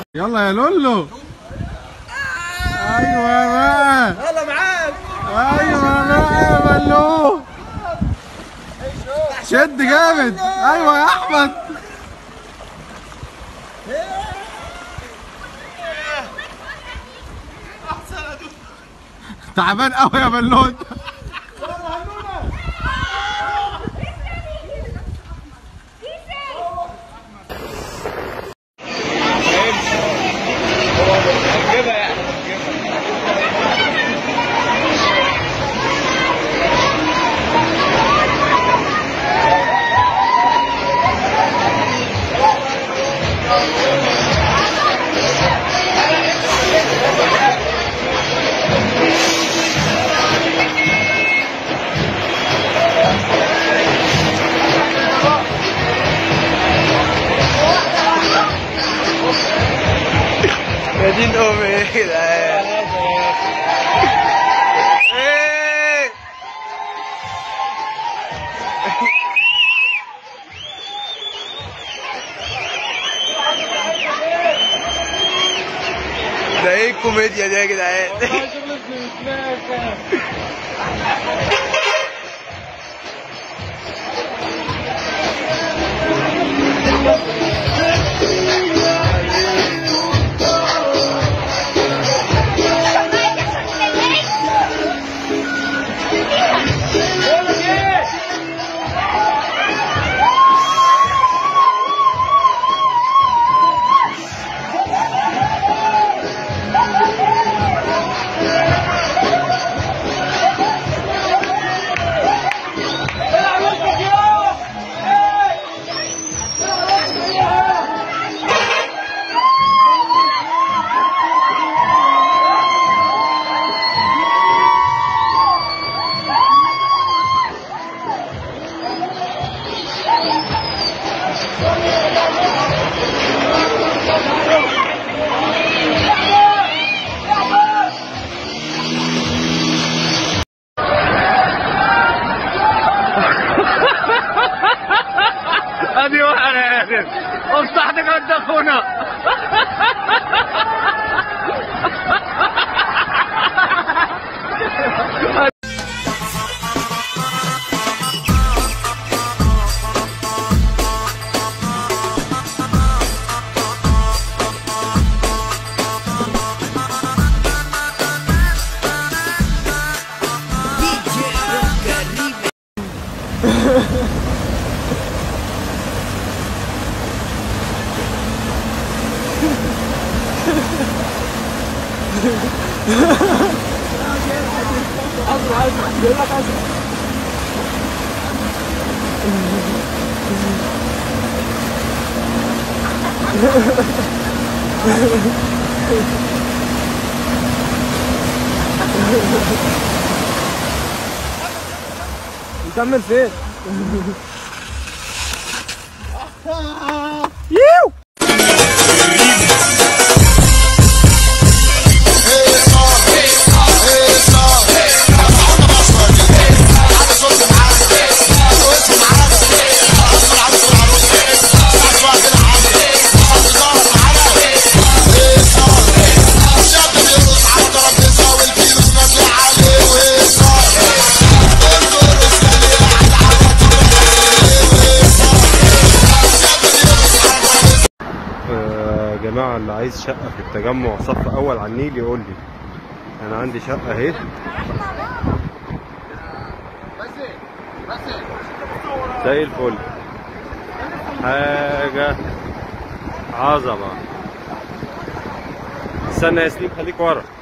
يلا يا لولو ايوه بقى يلا معاك ايوه بقى يا بلو شد جامد ايوه يا احمد تعبان قوي يا بلوت جيبها يعني يا دين امي ايه كده ايه ده ايه الكوميديا دي يا جدعان ادي واحد يا اسف افتح قد اخونا نكمل فين؟ يا جماعة اللي عايز شقة في التجمع صف أول على النيل يقول لي أنا عندي شقة أهي زي الفل حاجة عظمة استنى يا سليم خليك ورا